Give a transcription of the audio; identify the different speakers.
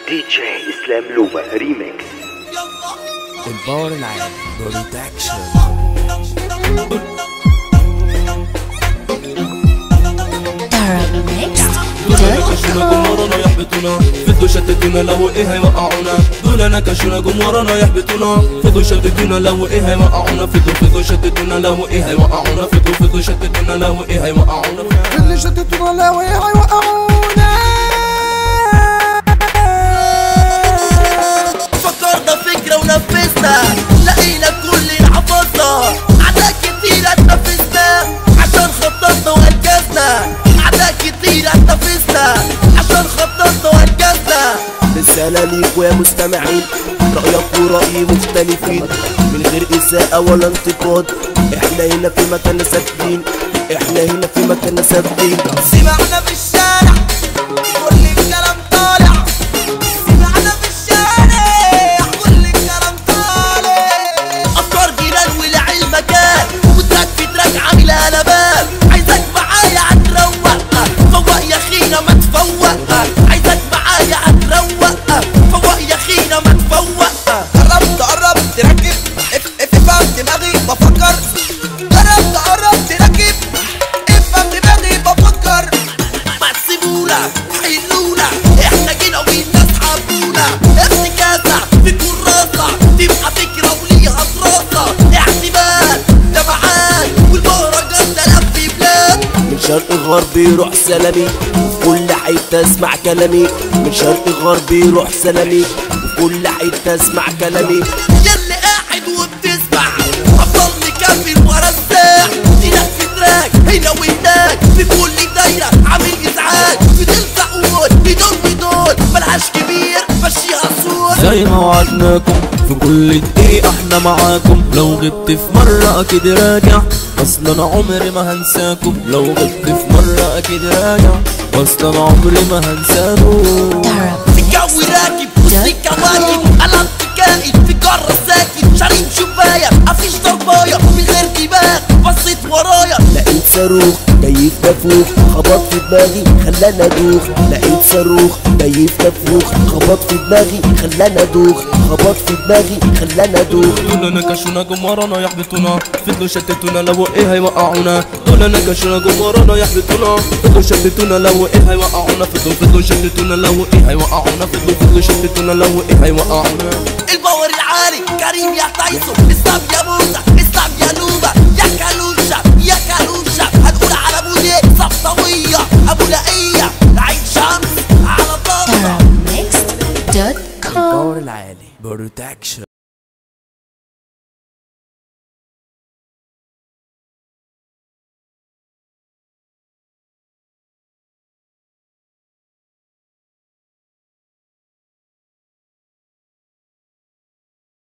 Speaker 1: دي جي اسلام لوما ريميكس
Speaker 2: الباور العالي برودكشن
Speaker 3: كشونا جمهورنا يحبطونا فضوا يشتتونا لو ايه هيوقعونا دولنا كشونا جمهورنا يحبطونا فضوا يشتتونا لو ايه هيوقعونا فضوا فضوا يشتتونا لو ايه هيوقعونا فضوا فضوا يشتتونا لو ايه هيوقعونا
Speaker 4: اللي شتتونا لو هيوقعونا
Speaker 5: فكرنا فكرة ونفذنا لقينا كل حفظنا أعداء كتير اتنفسنا عشان خططنا وأنجزنا أعداء كتير اتنفسنا عشان خططنا وأنجزنا
Speaker 6: رسالة ليكوا يا مستمعين رأيك ورأيي مختلفين من غير إساءة ولا انتقاد احنا هنا في مكاننا ثابتين احنا هنا في مكاننا ثابتين
Speaker 5: سمعنا في الشارع كل الكلام طالع سمعنا في الشارع كل الكلام طالع افكار جيران ولعلم مكان وتراك في تراك عامل قلبان عايزك معايا هتروق فوق يا خينا ما تفوق عايزك معايا هتروق فوق يا خينا ما تفوق قربت قربت تركب اف اف افهم دماغي بفكر قربت قربت تركب افهم دماغي بفكر ما تسيبونا حلونا احنا جينا والناس حبونا افتكاسة في كراسة تبقى فكرة وليها دراسة احتمال جماعات والمهرجان ده لف بلاد
Speaker 6: من شرق غرب يروح سلامي وفي كل حتة اسمع كلامي من شرق غرب يروح سلامي وفي كل حتة اسمع كلامي
Speaker 5: ياللي قاعد وبتسمع افضل مكمل ورا الساع هناك في تراك هنا وهناك في كل دايرة عامل ازعاج بتلزق وموت بدون بدون ملهاش كبير مشيها صوت
Speaker 3: زي ما وعدناكم في كل دقيقة احنا معاكم لو غبت في مرة اكيد راجع اصلا عمري ما هنساكم لو غبت في مرة اكيد راجع اصلا عمري ما هنساكم
Speaker 5: في الجو راكب وسط كواكب قلم كائن في جرة ساكن شارين شباية مفيش ضرباية من غير دماغ بصيت ورايا
Speaker 6: لقيت صاروخ كيف نفوخ خبط في دماغي خلاني ادوخ لقيت صاروخ كيف نفوخ خبط في دماغي خلاني ادوخ خبط في دماغي خلاني ادوخ
Speaker 3: دولنا كشونا جمهورنا يحبطونا فضلوا يشتتونا لو ايه هيوقعونا دولنا كشونا جمهورنا يحبطونا فضلوا يشتتونا لو ايه هيوقعونا فضلوا فضلوا يشتتونا لو ايه هيوقعونا فضلوا فضلوا يشتتونا لو ايه هيوقعونا
Speaker 5: الباور العالي كريم يا تايسون اسلام يا موسى اسلام يا نوبة يا كالوشة يا كالوشة هنقول على بودي صفصوية ابو لقية عين شمس على طاولة
Speaker 2: الباور العالي برودكشن